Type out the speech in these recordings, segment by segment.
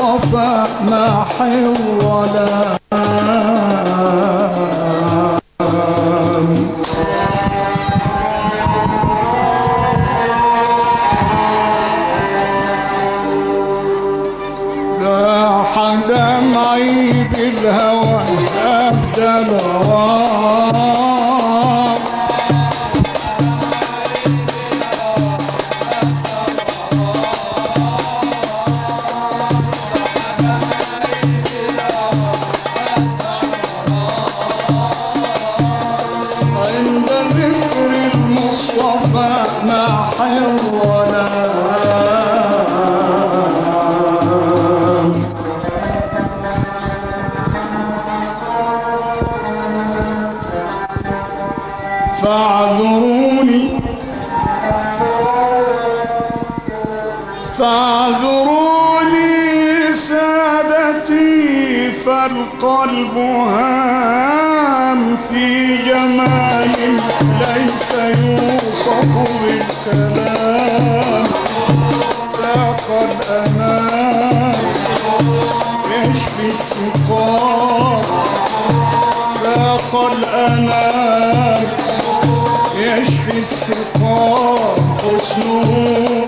المصطفى ما حولا لا حدا معي بالهوى أبدى الغرام عند ذكر المصطفى ما حولا فاعذروني فاعذروني سادتي فالقلب هام في جمال ليس يوصف بالكلام فقد أنام يشفي السقام فقد أنام يشفي السقام حسنه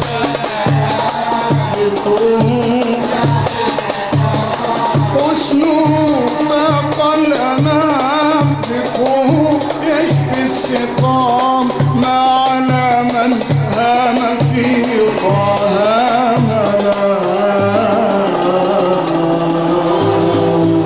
حسنه فاق الأمام ذكره يشفي السقام ما على من هام في طه ملام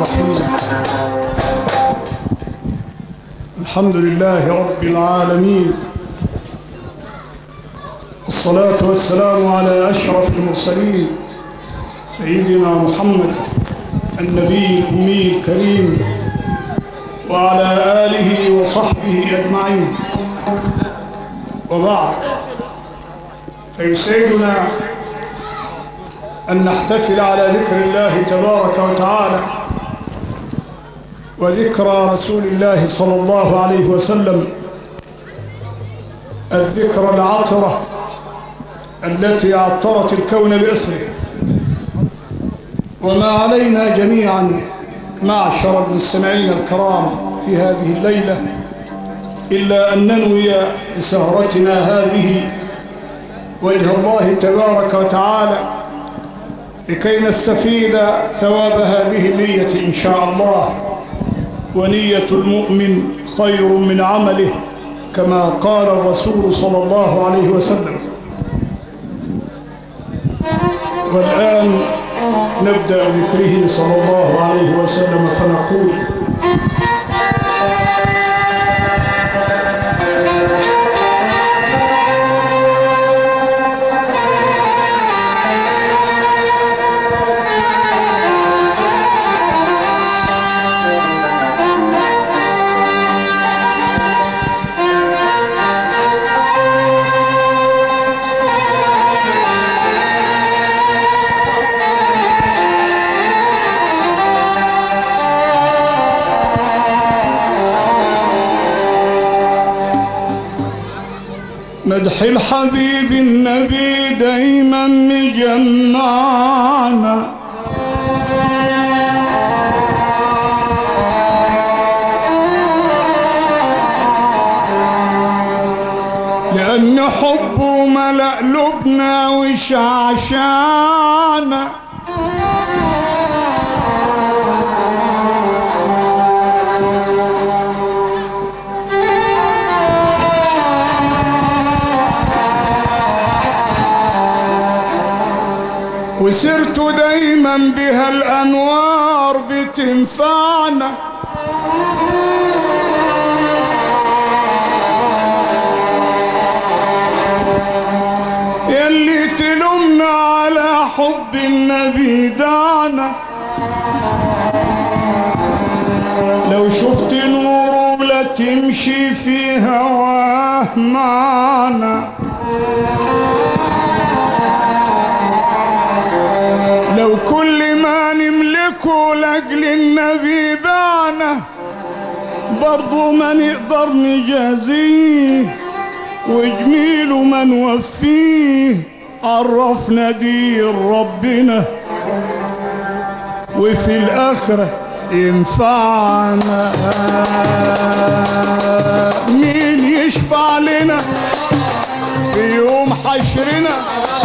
الرحيم الحمد لله رب العالمين والصلاة والسلام على أشرف المرسلين سيدنا محمد النبي الأمي الكريم وعلى آله وصحبه أجمعين وبعد فيسعدنا أن نحتفل على ذكر الله تبارك وتعالى وذكرى رسول الله صلى الله عليه وسلم الذكرى العطرة التي عطرت الكون بأسره وما علينا جميعا معشر المستمعين الكرام في هذه الليلة إلا أن ننوي بسهرتنا هذه وجه الله تبارك وتعالى لكي نستفيد ثواب هذه النية إن شاء الله ونية المؤمن خير من عمله كما قال الرسول صلى الله عليه وسلم والآن نبدأ ذكره صلى الله عليه وسلم فنقول مدح الحبيب النبي دايما مجمعنا لأن حبه ملأ لبنا وشعشعنا وسرت دايما بها الأنوار بتنفعنا يلي تلومنا على حب النبي دعنا لو شفت نوره لا تمشي في هواه معنا لو كل ما نملكه لاجل النبي بعنا برضو ما نقدر نجازيه وجميله ما نوفيه عرفنا دين ربنا وفي الآخرة ينفعنا مين يشفع لنا في يوم حشرنا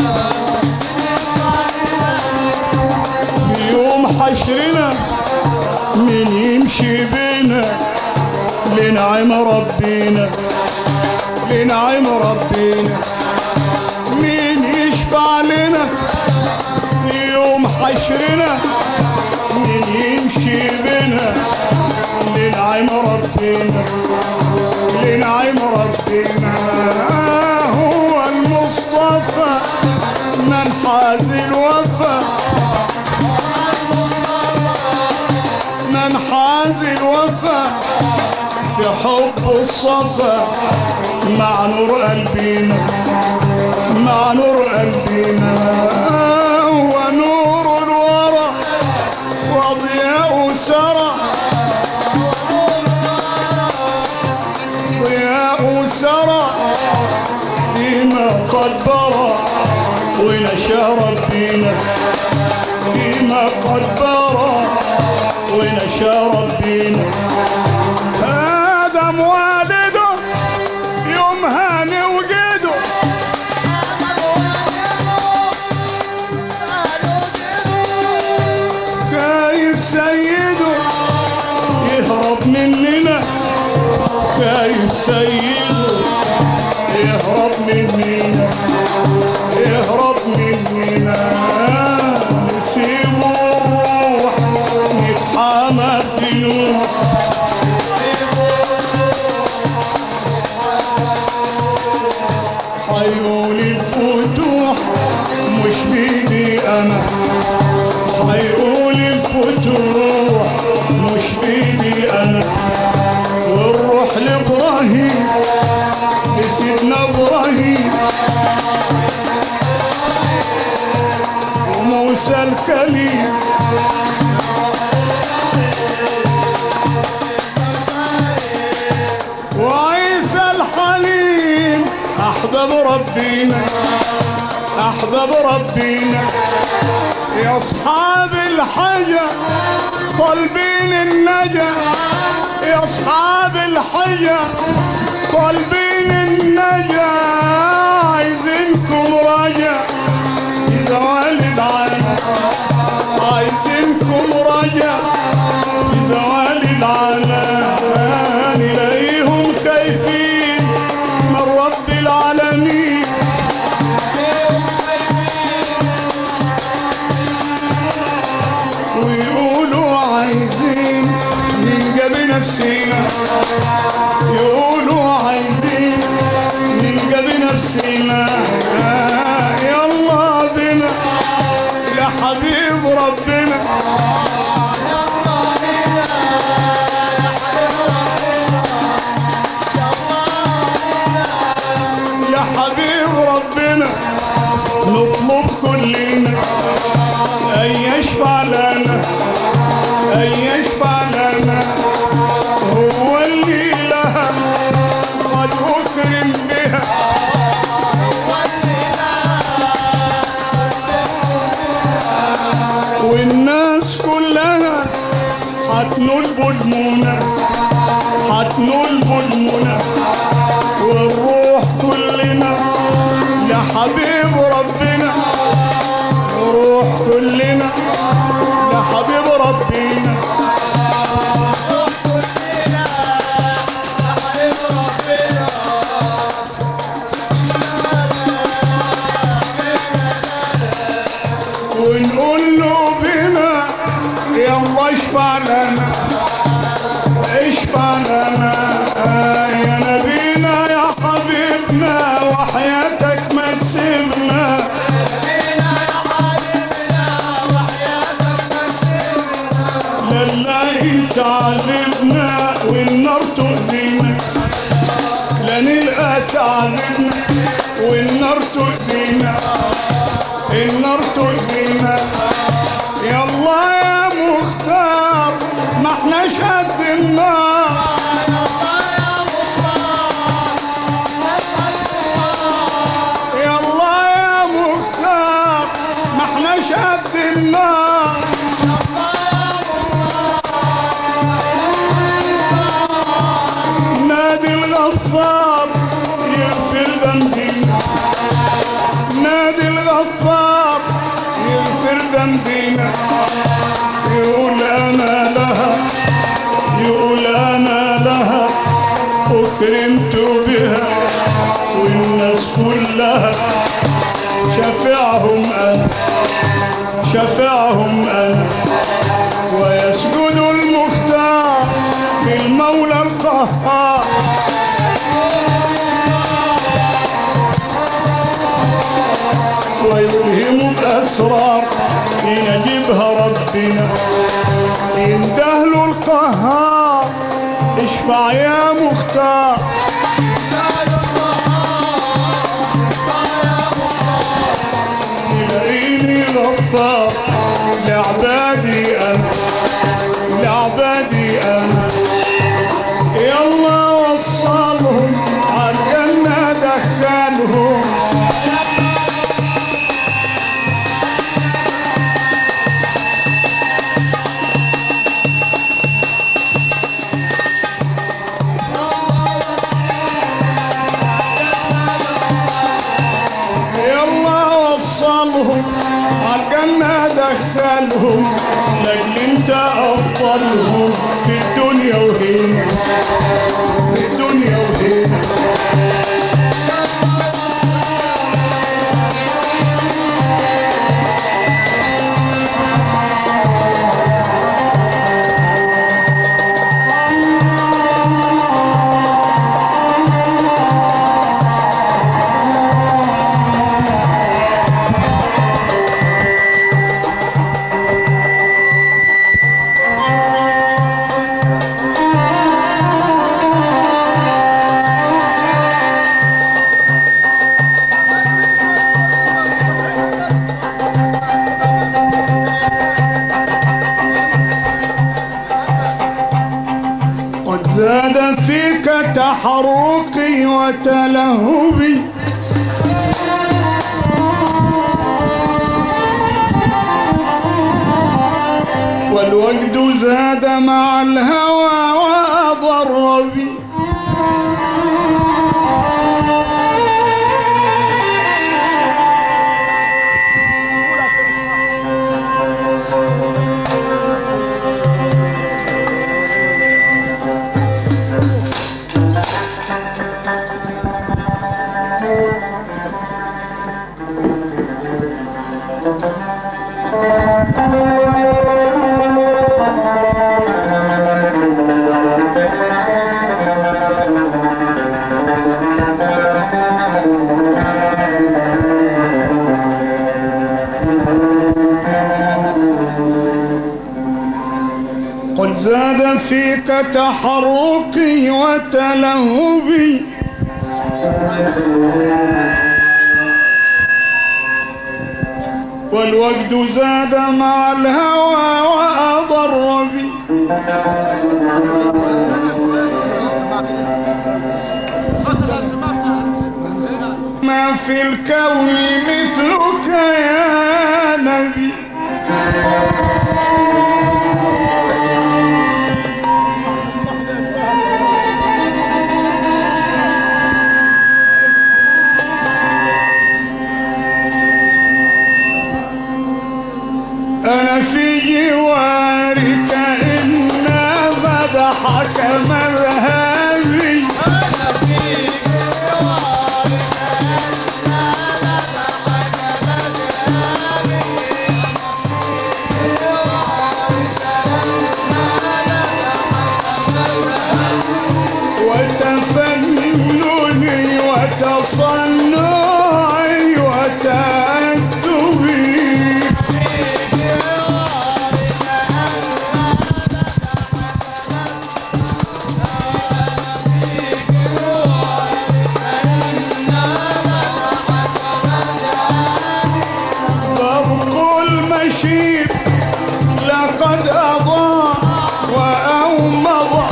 في يوم حشرنا مين يمشي بينا لنعم ربنا لنعم ربنا مين يشفع لنا في يوم حشرنا مين يمشي بنا لنعم ربنا لنعم ربنا هو المصطفى من حاز الوفا من حاز الوفا في حب الصفا مع نور قلبنا مع نور قلبنا ونور الورى وضياء سرى ضياء سرى فيما قد برى ونشا ربنا فيما قد برى ونشا ربنا آدم والده يوم هاني وجده خايف سيده يهرب مننا خايف سيده يهرب مننا يهرب مننا نسيبه ونروح نتحامى ربنا أحباب ربنا يا أصحاب الحجة طالبين النجا يا أصحاب الحجة طالبين النجا عايزينكم رجا في زوال العالم عايزينكم رجا في زوال العالم نلاقيهم خايفين من رب العالمين ويقولوا عايزين نلقى بنفسنا يقولوا عايزين نلقى بنفسنا يلا بنا يا حبيب ربنا يا حبيب ربنا نطلب كلنا أن يشفع لنا أن يشفع لنا هو اللي لها قد أكرم بها والناس كلها هتنول المنى هتنول المنى ونروح كلنا لحبيب ربنا نروح كلنا لحبيب ربنا ونقول له بنا يلا اشفع لنا اشفع لنا يا نبينا يا حبيبنا وحياتك ما تسيبنا لله تعذبنا والنار تؤذينا لا نلقى تعذبنا والنار تؤذينا النار تؤذينا يلا يا مختار ما احناش قد النار يلا يا مختار ما احناش قد النار نادي الغفار يغفر ذنبنا نادي الغفار يغفر ذنبنا يقول انا لها يقول انا لها اكرمت بها والناس كلها شفعهم انا شفعهم انا ويسجد المختار للمولى القهار ويلهم الأسرار ينجبها ربنا يندهل القهار اشفع يا مختار تلاقيني غفار لعبادي أنا لعبادي أنا يلا وصلهم عالجنة دخلهم يلا وصلهم عالجنة دخلهم لاجل انت افضلهم في الدنيا وهنا في الدنيا وهنا قد زاد فيك تحرقي وتلهبي والوجد زاد مع الهوى وأضر بي قد زاد فيك تحركي وتلهبي والوجد زاد مع الهوى وأضر بي ما في الكون مثلك يا نبي أنا في جوارك إن مدحك مذهبي وتفنني وتصنعي وتأدبي برق المشيب لقد أضاء وأومض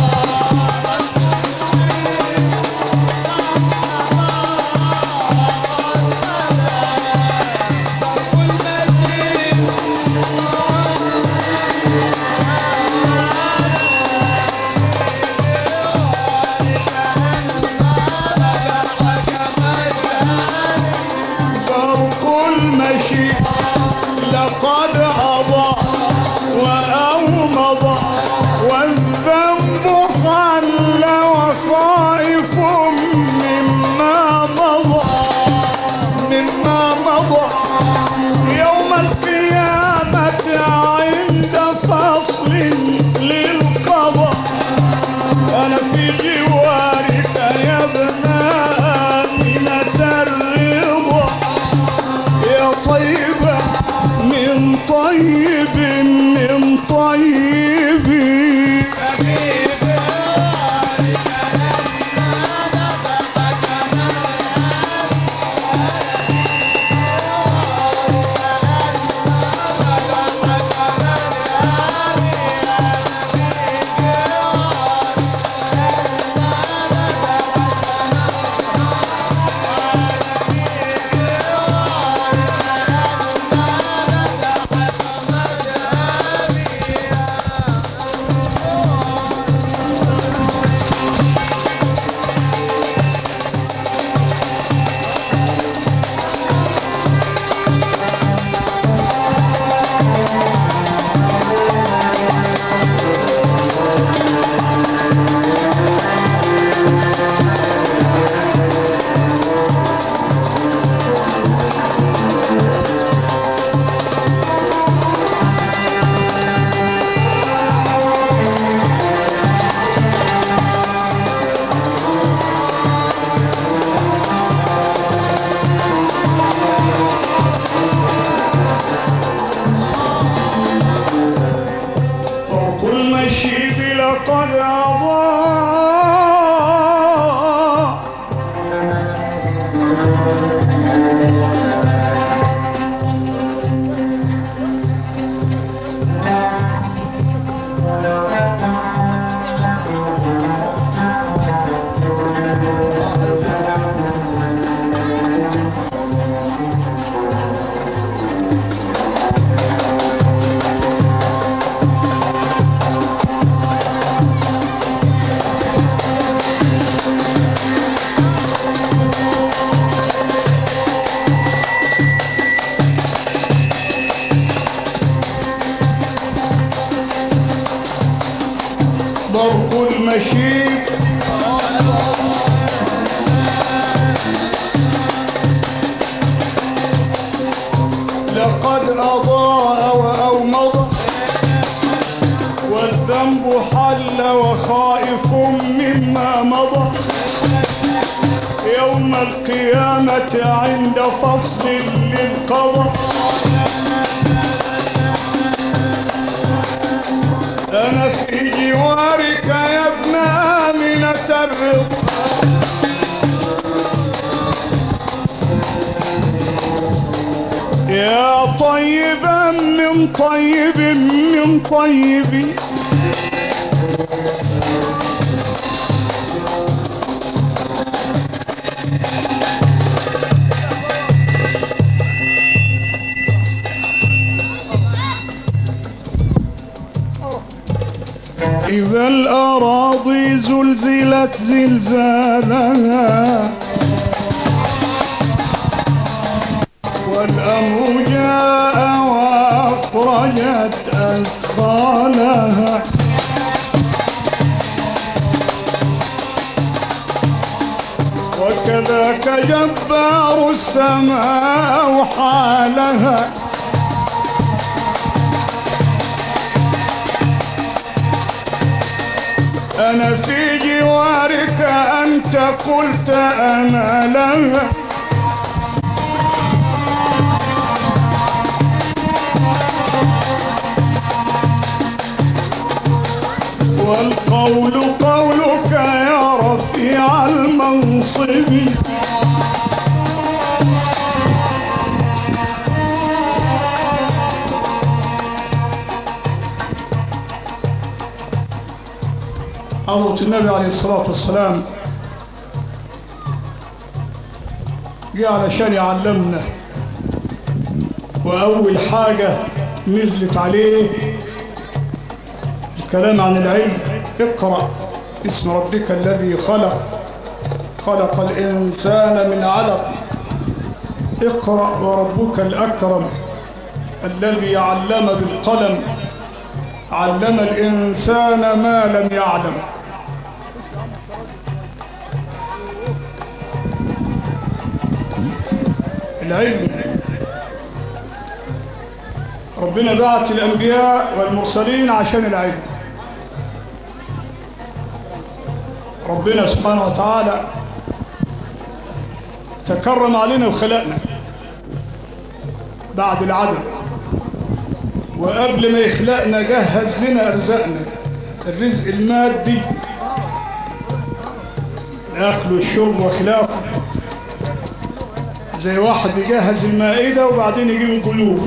برق المشيب لقد أضاء وأومض والذنب حل وخائف مما مضى مما مضى يوم القيامة عند فصل للقضاء أنا في جوارك يا ابن آمنة الرضا يا طيبة من طيب من طيب وكل مشيب لقد أضاء مشيت لقد أضاء أو مضى والذنب حل وخائف مما مضى يوم القيامة عند فصل للقضاء أنا في جوارك يا ابن آمنة الرضا يا طيبا من طيب من طيب إذا الأراضي زلزلت زلزالها والأمر جاء وأخرجت أثقالها وكذاك جبار السماء حالها أنا في جوارك أنت قلت أنا لها والقول قولك يا رفيع المنصب حضرة النبي عليه الصلاة والسلام جاء علشان يعلمنا وأول حاجة نزلت عليه الكلام عن العلم اقرأ اسم ربك الذي خلق خلق الإنسان من علق اقرأ وربك الأكرم الذي علم بالقلم علم الإنسان ما لم يعلم العلم ربنا بعت الأنبياء والمرسلين عشان العلم ربنا سبحانه وتعالى تكرم علينا وخلقنا بعد العدل وقبل ما يخلقنا جهز لنا أرزاقنا الرزق المادي الأكل والشرب وخلافه زي واحد يجهز المائدة وبعدين يجيب الضيوف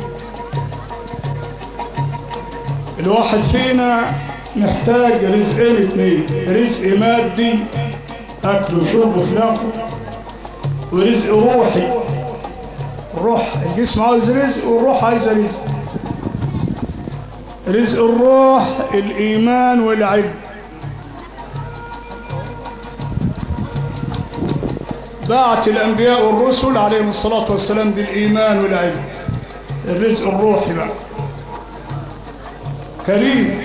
الواحد فينا محتاج رزقين اتنين رزق مادي أكل وشرب وخلافه ورزق روحي الروح الجسم عاوز رزق والروح عايزة رزق رزق الروح الإيمان والعلم بعت الأنبياء والرسل عليهم الصلاة والسلام بالإيمان والعلم الرزق الروحي بقى كريم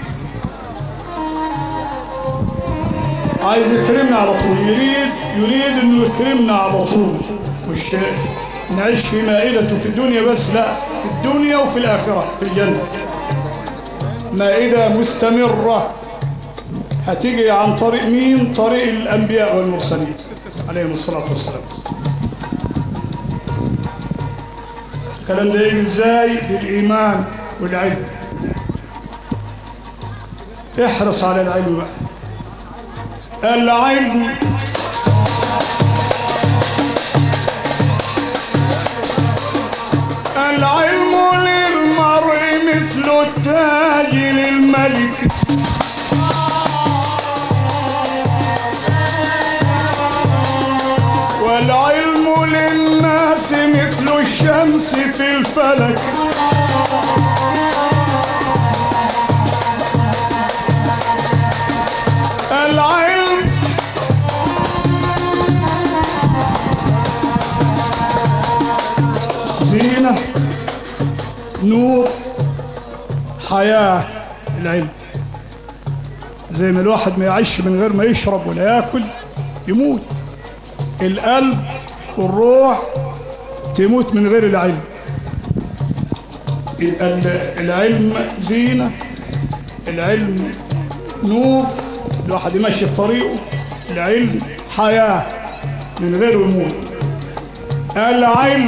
عايز يكرمنا على طول يريد يريد انه يكرمنا على طول مش نعيش في مائدته في الدنيا بس لا في الدنيا وفي الآخرة في الجنة مائدة مستمرة هتيجي عن طريق مين طريق الأنبياء والمرسلين عليهم الصلاة والسلام الكلام ده يجي ازاي بالإيمان والعلم احرص على العلم بقى العلم العلم للمرء مثل التاج للملك والعلم للناس مثل الشمس في الفلك العلم زينة نور حياة العلم زي ما الواحد ما يعيش من غير ما يشرب ولا ياكل يموت القلب والروح تموت من غير العلم ال- ال- العلم زينة العلم نور الواحد يمشي في طريقه العلم حياة من غيره يموت العلم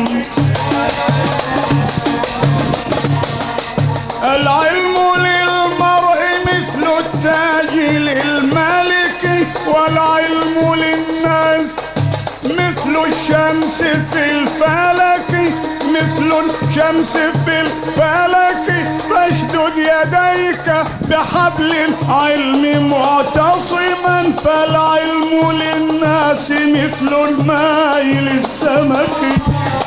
العلم للمرء مثل التاج للملك والعلم للناس مثل الشمس في الفلك مثل الشمس في الفلك فاشدد يديك بحبل العلم معتصما فالعلم للناس مثل الماء للسمك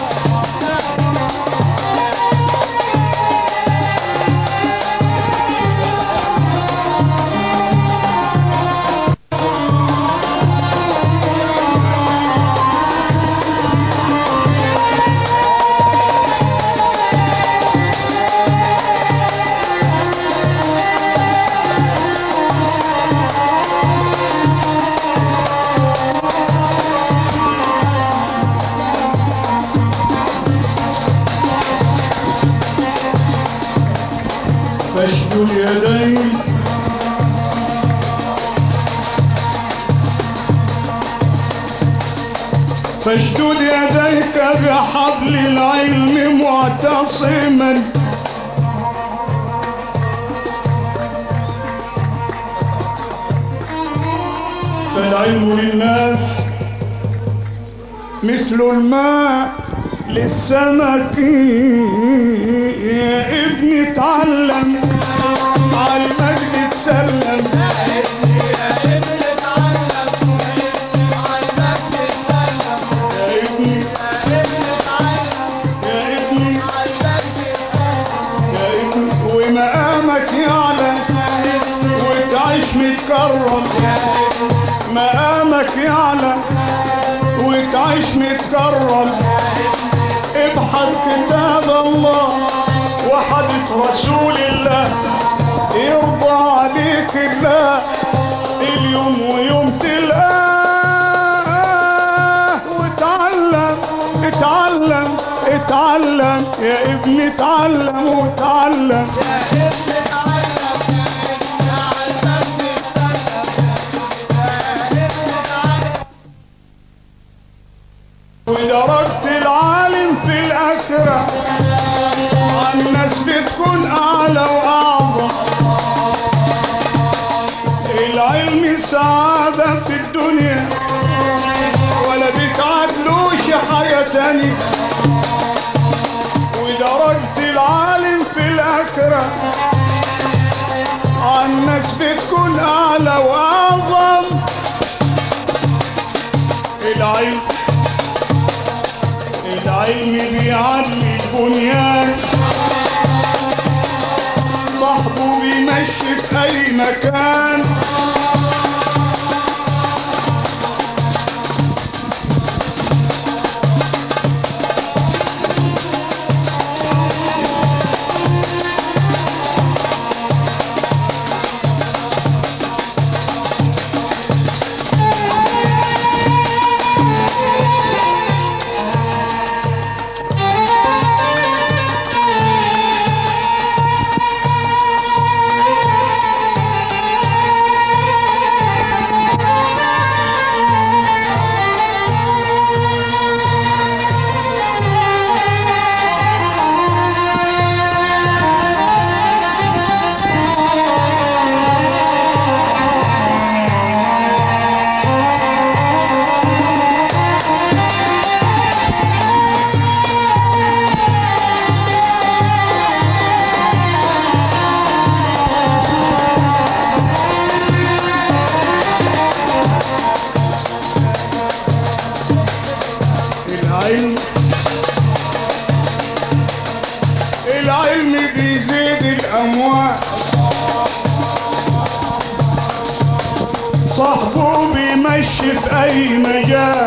فاشدد يديك فاشدد يديك بحبل العلم معتصما فالعلم للناس مثل الماء للسمك يا ابني اتعلم على المجد تسلم يا ابني يا ابني يا ابني ومقامك يعلى وتعيش متكرم مقامك يعلى وتعيش متكرم ابحث كتاب الله وحديث رسول الله يرضى عليك الله اليوم ويوم تلقاه واتعلم اتعلم اتعلم يا ابني اتعلم واتعلم ودرجة العالم في الآخرة الناس بتكون أعلى وأعظم العلم سعادة في الدنيا ولا بتعدلوش حاجة تانية ودرجة العالم في الآخرة الناس بتكون أعلى وأعظم العلم العلم بيعلي البنيان صاحبه بيمشي في اي مكان العلم العلم بيزيد الأموال صاحبه بيمشي في أي مجال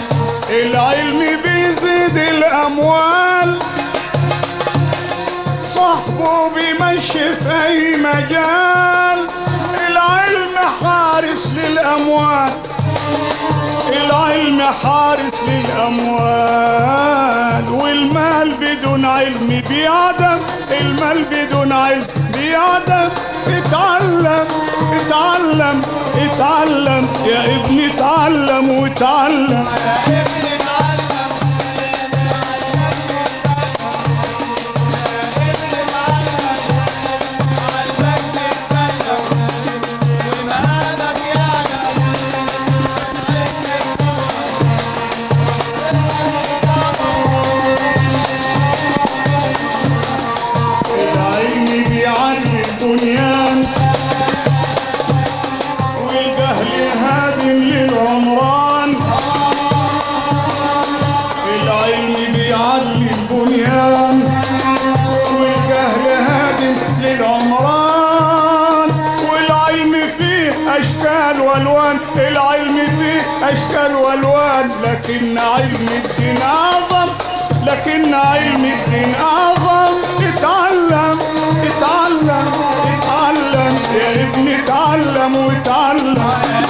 العلم بيزيد الأموال صاحبه بيمشي في اي مجال العلم حارس للاموال العلم حارس للاموال والمال بدون علم بيعدم المال بدون علم بيعدم اتعلم اتعلم اتعلم يا ابني اتعلم واتعلم العلم بيعلي البنيان والجهل هادم للعمران العلم بيعلي البنيان والجهل هادم للعمران والعلم فيه اشكال والوان العلم فيه اشكال والوان لكن علم الدين اعظم لكن علم الدين اعظم اتعلم اتعلم اتعلم يا ابني اتعلم واتعلم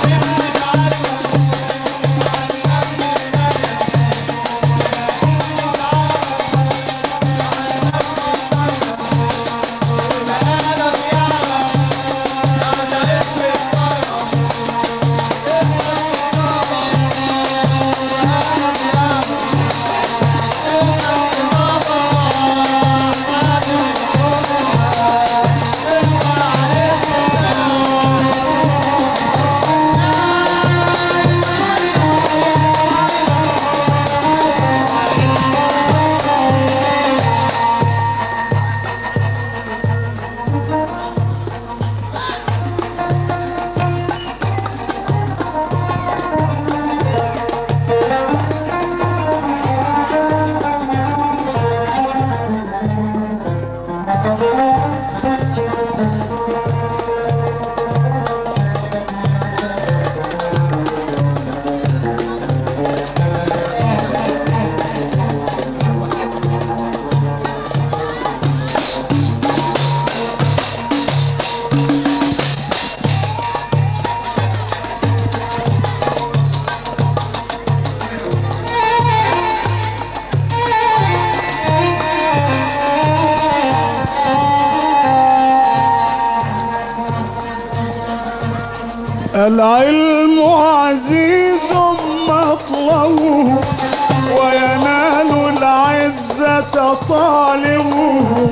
العلم عزيز مطلبه وينال العزة طالبه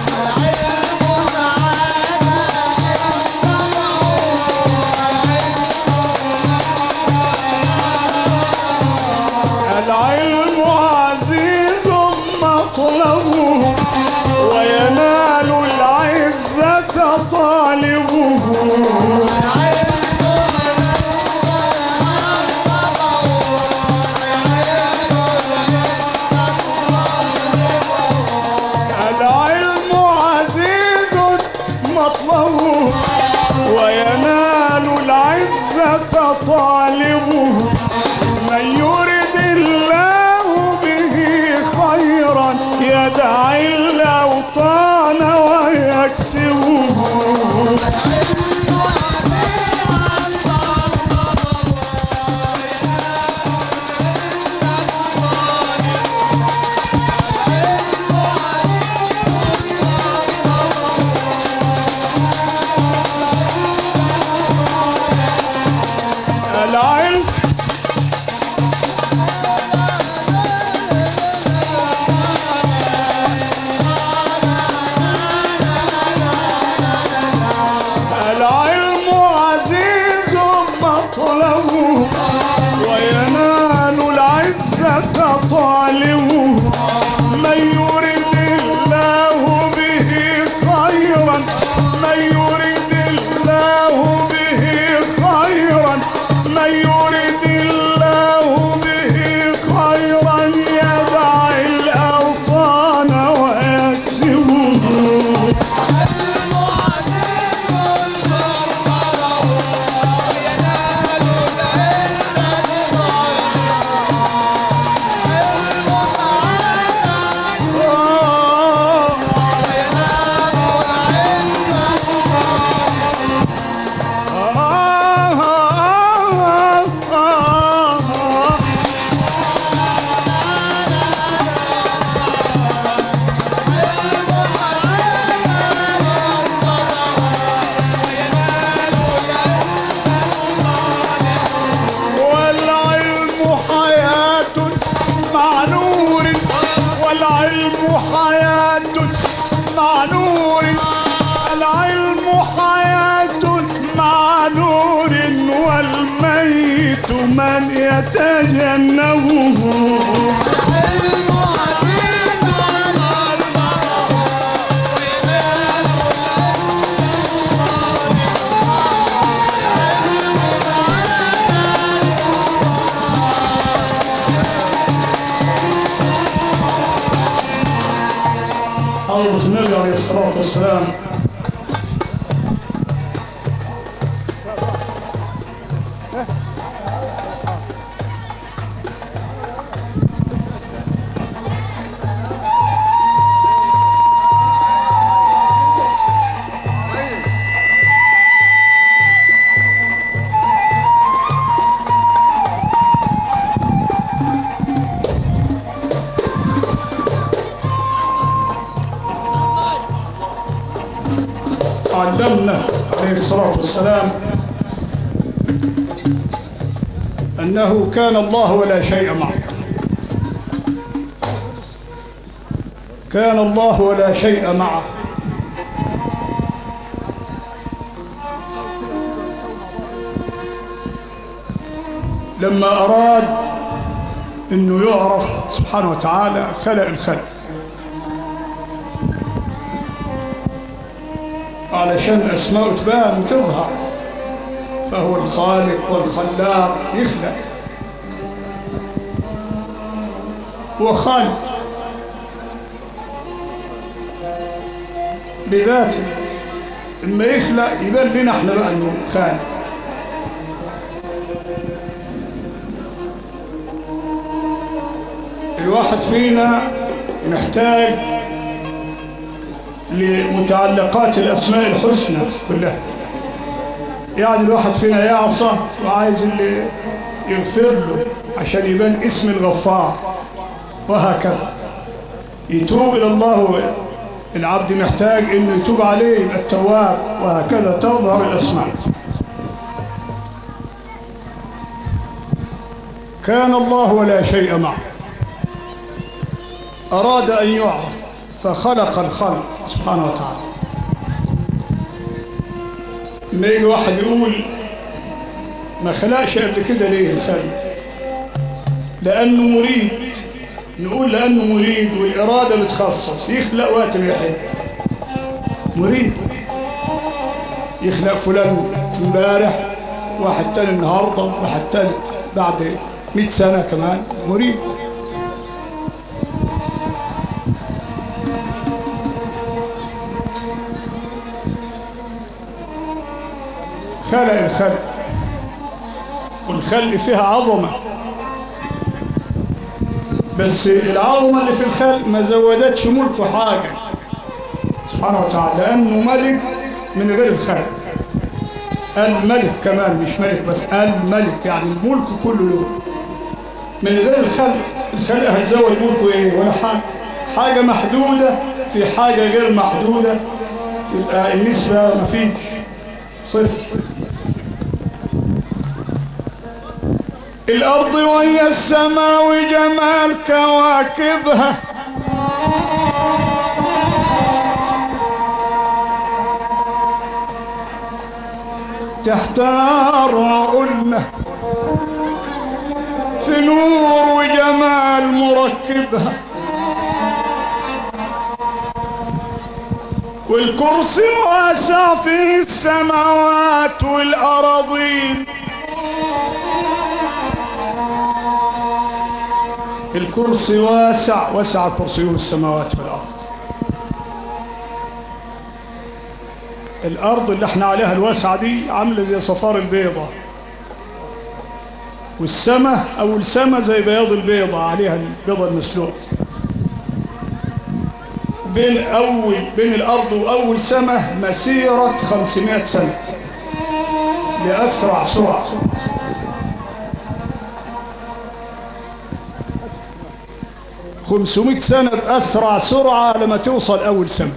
العلم عزيز مطلبه وينال العزة طالبه العلم عزيز مطلبه وينال العزة طالبه من يرد الله به خيرا يدعي الأوطان ويكسبه العلم العلم عزيز مطلبه وينال العزة طالبه من يرد الله به خيرا من يرد الله به خيرا من يرد الله به خيرا يدعي الأوطان ويكسبه آه مع نور العلم حياة مع نور والميت من يتجنبه حضرة النبي عليه الصلاة والسلام علمنا عليه الصلاة والسلام أنه كان الله ولا شيء معه كان الله ولا شيء معه لما أراد أنه يعرف سبحانه وتعالى خلق الخلق علشان أسماء تبان وتظهر فهو الخالق والخلاق يخلق هو خالق بذاته لما يخلق يبان لنا احنا بقى انه خالق الواحد فينا محتاج لمتعلقات الأسماء الحسنى كلها يعني الواحد فينا يعصى وعايز اللي يغفر له عشان يبان اسم الغفار وهكذا يتوب إلى الله العبد محتاج انه يتوب عليه يبقى التواب وهكذا تظهر الأسماء كان الله ولا شيء معه أراد أن يعرف فخلق الخلق سبحانه وتعالى لما يجي واحد يقول ما خلقش قبل كده ليه الخلق لأنه مريد نقول لأنه مريد والإرادة بتخصص يخلق وقت ما يحب مريد يخلق فلان امبارح واحد تاني النهارده واحد تالت بعد 100 سنة كمان مريد خلق الخلق والخلق فيها عظمة بس العظمة اللي في الخلق ما زودتش ملكه حاجة سبحانه وتعالى لأنه ملك من غير الخلق الملك كمان مش ملك بس الملك يعني الملك كله له من غير الخلق الخلق هتزود ملكه ايه ولا حاجة حاجة محدودة في حاجة غير محدودة يبقى النسبة مفيش صفر الأرض وهي السماء وجمال كواكبها تحتار عقولنا في نور وجمال مركبها والكرسي واسع في السماوات والأراضين الكرسي واسع وسع كرسيه السماوات والأرض الأرض اللي احنا عليها الواسعة دي عاملة زي صفار البيضة والسماء أو السماء زي بياض البيضة عليها البيضة المسلوقة بين أول بين الأرض وأول سماء مسيرة 500 سنة بأسرع سرعة خمسمائة سنة بأسرع سرعة لما توصل أول سماء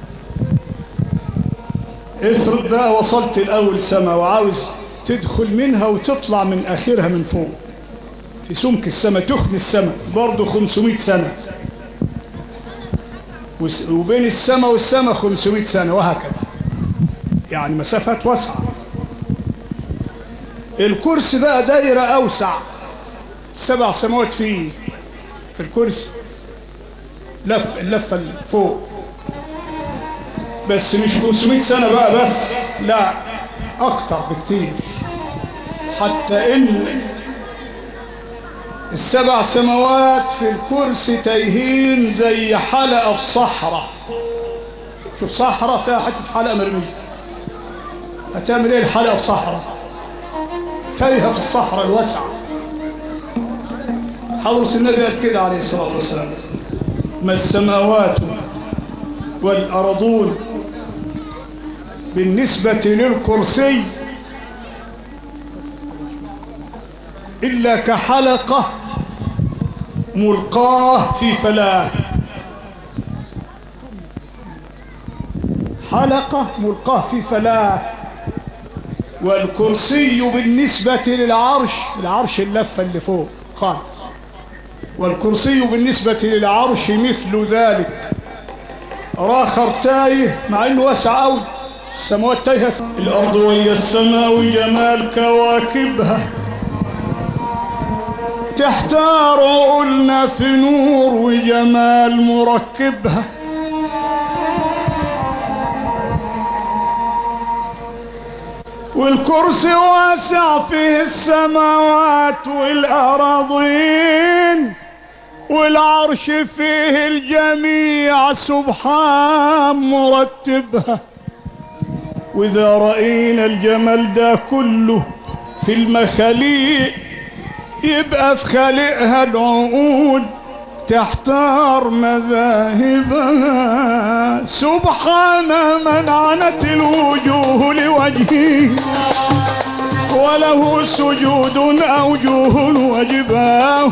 افرض بقى وصلت الأول سماء وعاوز تدخل منها وتطلع من آخرها من فوق في سمك السماء تخن السماء برضه 500 سنة وس- وبين السماء والسماء 500 سنة وهكذا يعني مسافات واسعة الكرسي بقى دايرة أوسع سبع سماوات فيه في الكرسي لف اللفة اللي فوق بس مش 500 سنة بقى بس لا أكتر بكتير حتى إن السبع سماوات في الكرسي تايهين زي حلقة في صحراء شوف صحراء فيها حتة حلقة مرمية هتعمل ايه الحلقة في صحراء تايهة في الصحراء الواسعة حضرة النبي قال كده عليه الصلاة والسلام ما السماوات والأرضون بالنسبة للكرسي إلا كحلقة ملقاه في فلاه حلقة ملقاه في فلاه والكرسي بالنسبة للعرش العرش اللفة اللي فوق خالص والكرسي بالنسبة للعرش مثل ذلك راخر تايه مع انه واسع قوي السماوات تايهه في الارض وهي السماء جمال كواكبها تحتار قلنا في نور وجمال مركبها والكرسي واسع فيه السماوات والأراضين والعرش فيه الجميع سبحان مرتبها وإذا رأينا الجمال ده كله في المخاليق يبقى في خالقها العقول تحتار مذاهبها سبحان من عنت الوجوه لوجهه وله سجود أوجه وجباه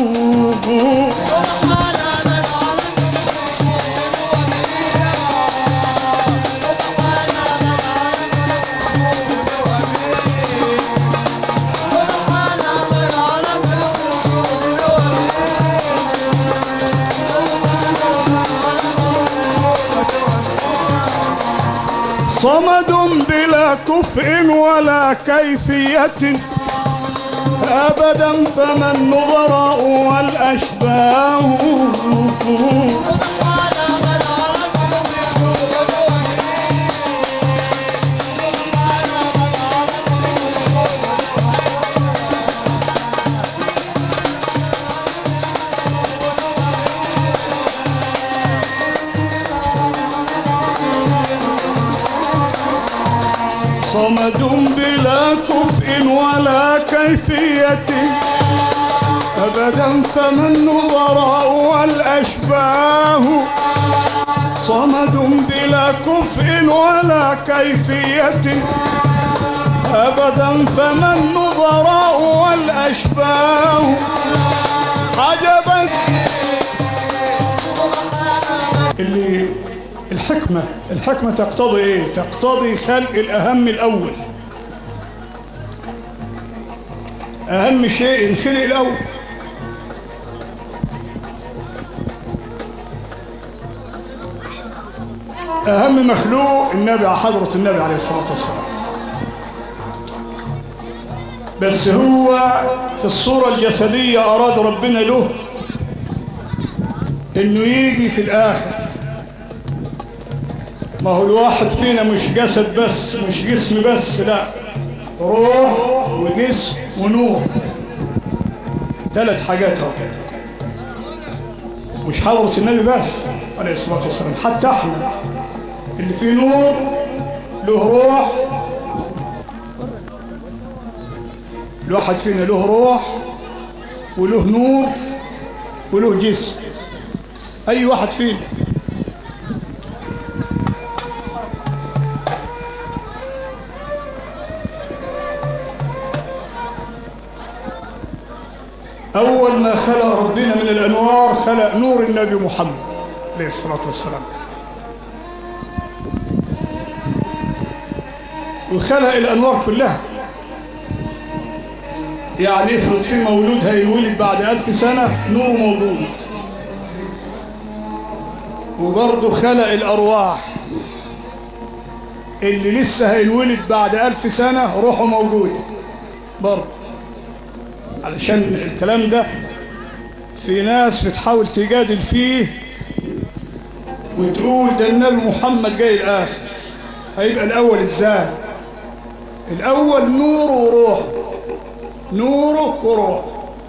صمد بلا كفء ولا كيفية أبدا فما النظراء والأشباه صمد بلا كفء ولا كيفية أبدا فما النظراء والأشباه صمد بلا كفء ولا كيفية أبدا فما النظراء والأشباه عجبا اللي الحكمة الحكمة تقتضي ايه تقتضي خلق الأهم الأول أهم شيء الخلق الأول أهم مخلوق النبي حضرة النبي عليه الصلاة والسلام بس هو في الصورة الجسدية أراد ربنا له إنه يجي في الآخر ما هو الواحد فينا مش جسد بس مش جسم بس لا روح وجسم ونور ثلاث حاجات اهو مش حضرة النبي بس عليه الصلاة والسلام حتى احنا اللي فيه نور له روح الواحد فينا له روح وله نور وله جسم اي واحد فينا أول ما خلق ربنا من الأنوار خلق نور النبي محمد عليه الصلاة والسلام وخلق الأنوار كلها يعني افرض في مولود هيولد بعد ألف سنة نور موجود وبرضه خلق الأرواح اللي لسه هينولد بعد ألف سنة روحه موجودة برضه علشان الكلام ده في ناس بتحاول تجادل فيه وتقول ده النبي محمد جاي الآخر هيبقى الأول إزاي الأول نوره وروحه نوره وروحه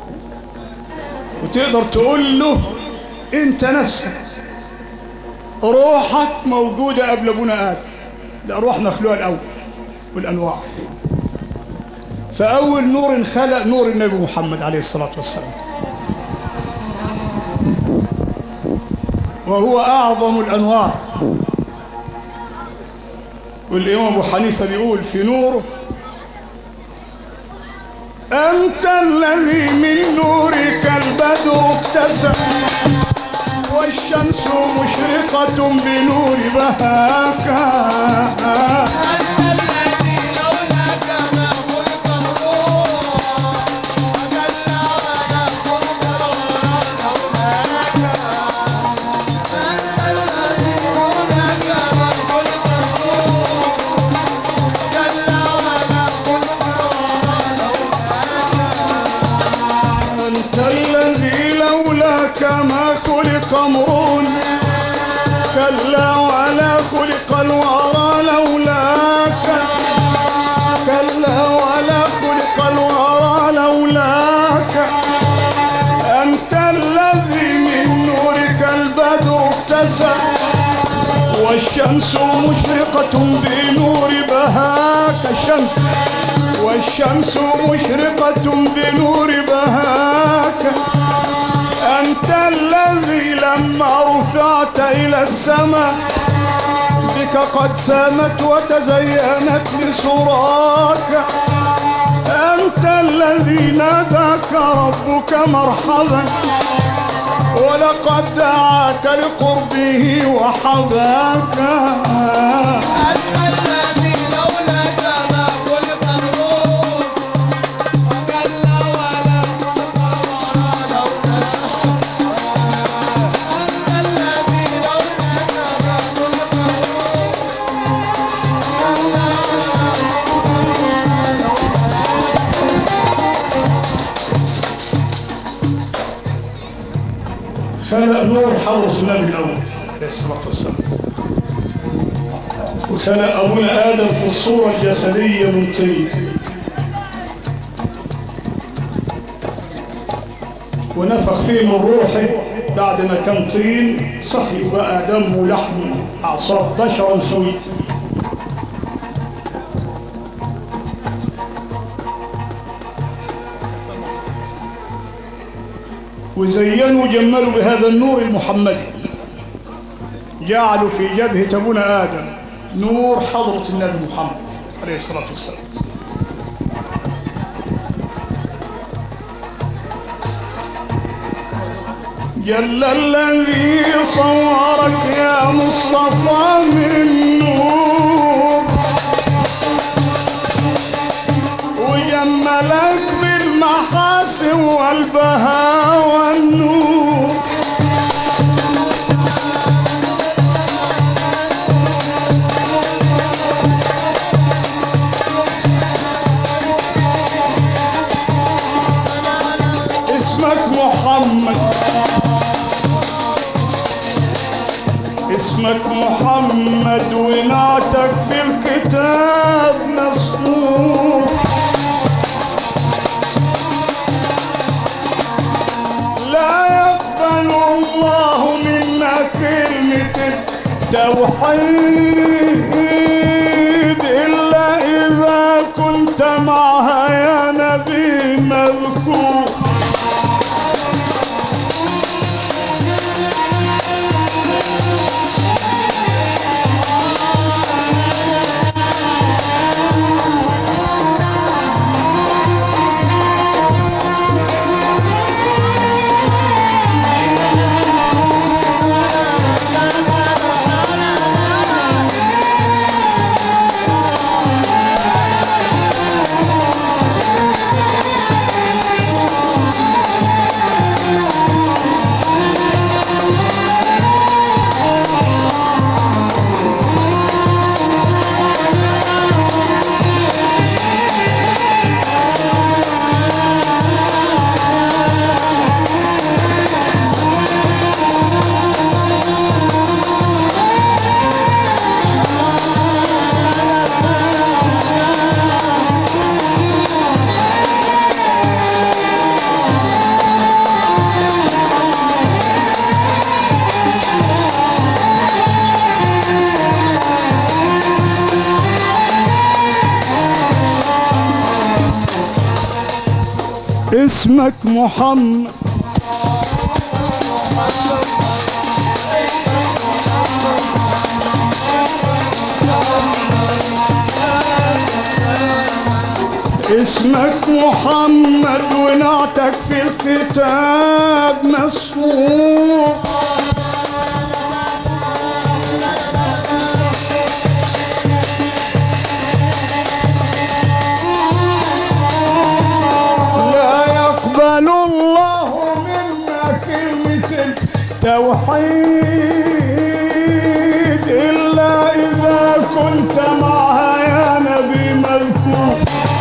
وتقدر تقول له انت نفسك روحك موجودة قبل ابونا آدم الأرواح مخلوقة الأول والأنواع فأول نور خلق نور النبي محمد عليه الصلاة والسلام وهو أعظم الأنواع والإمام أبو حنيفة بيقول في نوره أنت الذي من نورك البدر اكتسب والشمس مشرقة بنور بهاك أنت الذي لولاك ما خلق الروح وجل ولا خلق لولاك أنت الذي لولاك ما خلق الروح وجل ولا خلق أنت الذي لولاك ما خلق امرؤ كلا ولا خلق الورى لولاك كلا ولا خلق الورى لولاك أنت الذي من نورك البدر اكتسب والشمس مشرقة بنور بهاك الشمس والشمس مشرقة بنور بهاك أنت الذي لما رفعت إلى السماء بك قد سامت وتزينت لسراك أنت الذي ناداك ربك مرحبا ولقد دعاك لقربه وحباك أنت الذي لولاك ما خلق الروح وجل ولا خلق الورى لولاك أنت الذي لولاك ما خلق الروح خلق نور حضرة النبي الأول عليه الصلاة والسلام وخلق أبونا آدم في الصورة الجسدية من طين ونفخ فيه من روحه بعد ما كان طين صحي بقى دم ولحم أعصاب بشرا سويا وزينوا وجملوا بهذا النور المحمدي جعلوا في جبهة أبونا آدم نور حضرة النبي محمد عليه الصلاة والسلام جل الذي صورك يا مصطفى من نور وجملك بالمحاسن والبهاء والنور اسمك محمد اسمك محمد ونعتك في الكتاب مسموع لا يقبل الله منا كلمة التوحيد إلا إذا كنت معها يا نبي مذكور اسمك محمد اسمك محمد ونعتك في الكتاب مسموع لا يقبل الله منا كلمة التوحيد إلا إذا كنت معها يا نبي مذكور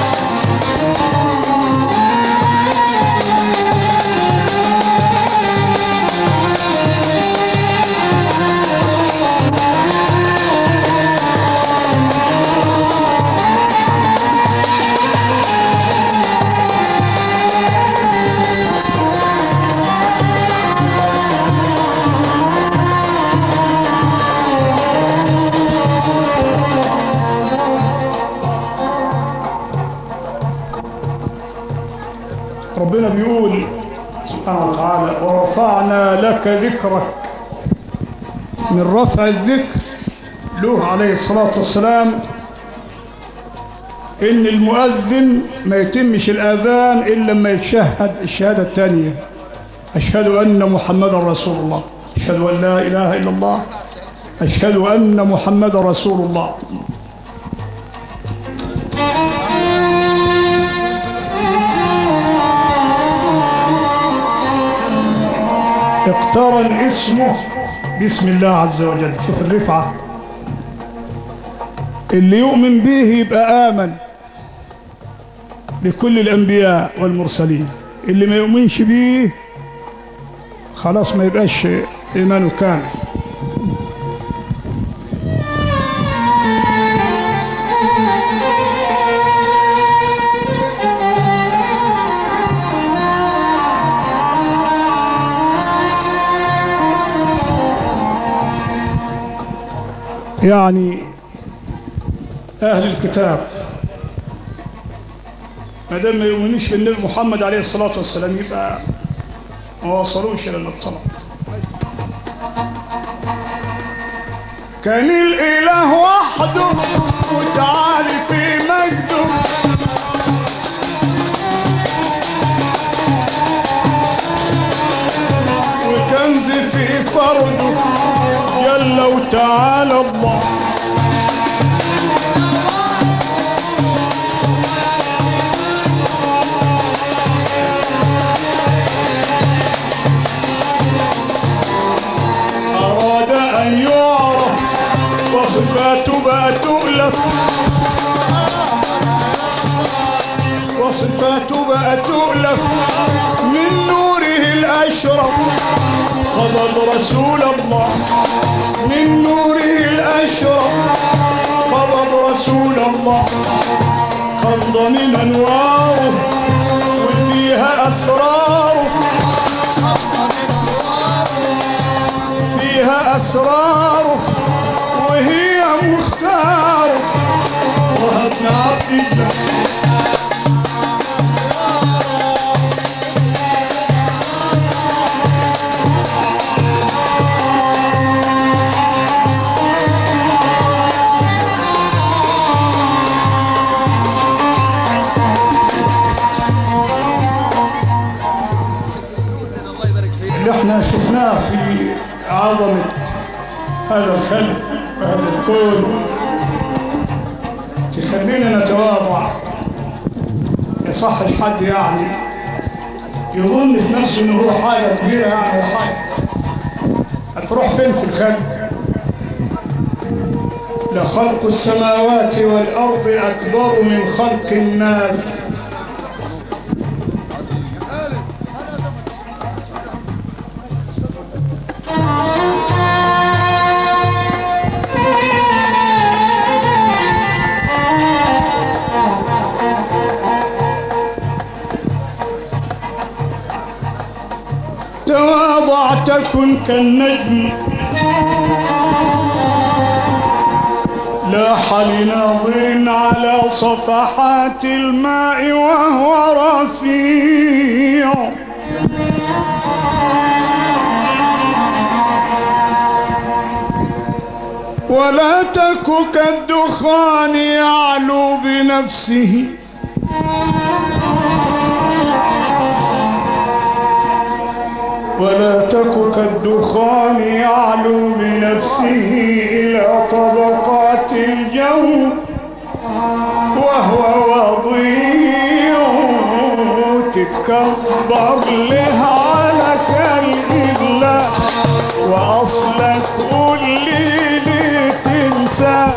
ربنا بيقول سبحانه وتعالى ورفعنا لك ذكرك من رفع الذكر له عليه الصلاة والسلام إن المؤذن ما يتمش الآذان إلا لما يتشهد الشهادة الثانية أشهد أن محمدا رسول الله أشهد أن لا إله إلا الله أشهد أن محمدا رسول الله اقترن اسمه باسم الله عز وجل شوف الرفعة اللي يؤمن به يبقى آمن بكل الأنبياء والمرسلين اللي ما يؤمنش به خلاص ما يبقاش إيمانه كامل يعني أهل الكتاب ما دام ما يؤمنوش بالنبي محمد عليه الصلاة والسلام يبقى ما وصلوش إلى الطلب كان الإله وحده وتعالي في مجده وكنز في فرده جل وتعالى الله أراد أن يعرف وصفاته بقى تؤلف وصفاته بقى تؤلف من نوره الأشرف قبض رسول الله من نوره الأشرف قبض رسول الله قبض من أنواره وفيها أسراره فيها أسراره وهي مختاره وهبنا عبد الزمان اللي احنا شفناه في عظمة هذا الخلق وهذا الكون تخلينا نتواضع يصحش حد يعني يظن في نفسه انه هو حاجة كبيرة يعني ولا حاجة هتروح فين في الخلق لخلق السماوات والأرض أكبر من خلق الناس تواضع تكن كالنجم لاح لناظر على صفحات الماء وهو رفيع ولا تك كالدخان يعلو بنفسه ولا تك كالدخان يعلو بنفسه إلى طبقات الجو وهو وضيع تتكبر لها على كالإبلاء وأصلك قول لي ليه تنسى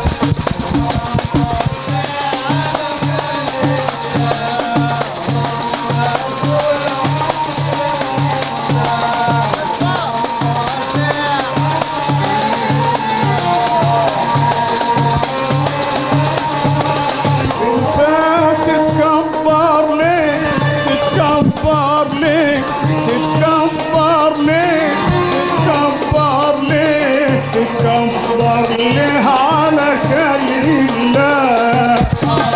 انسان تتكبر ليه تتكبر ليه تتكبر ليه تتكبر ليه تتكبر ليه على كلمة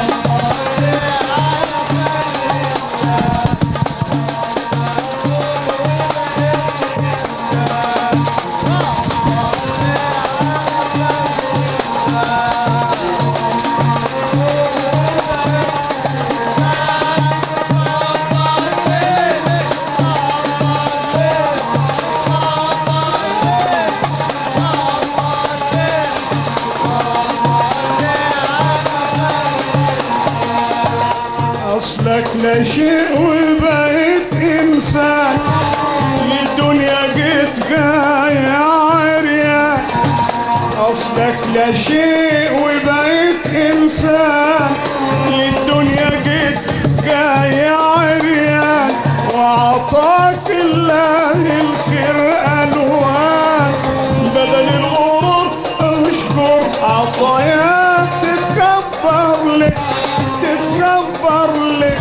اصلك لا شيء وبقيت انسان للدنيا جيت جاي عريان اصلك لا شيء وبقيت انسان للدنيا جيت جاي عريان وعطاك الله الخير الوان بدل الغرور اشكر عطاياك تتكبر لك تتكبر لك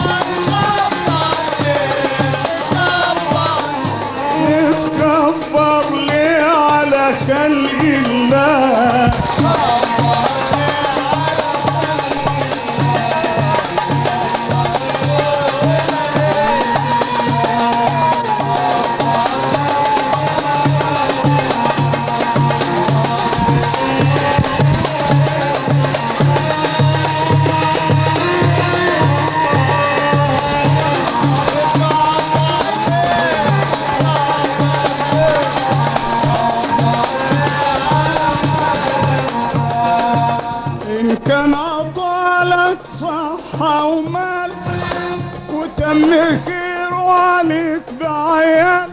تتكبر ليه على خلق الله إن كان عطالك صحة ومال وتم خير عليك بعيال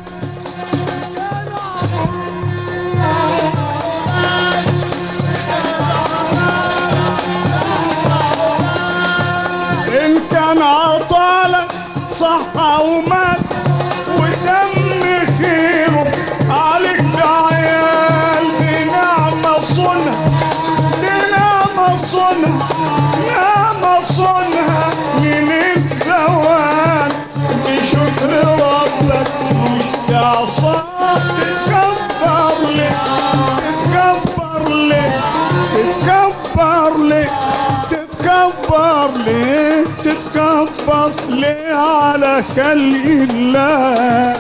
إن كان عطالك صحة ومال وتم خيره عليك بعيال بنعمة صنها نعمة صنها نعمة صنها من الزوال بشكر ربك مش تعصى تتكبر لك تتكبر لك تتكبر لك تتكبر لك تتكبر ليه على خلق الله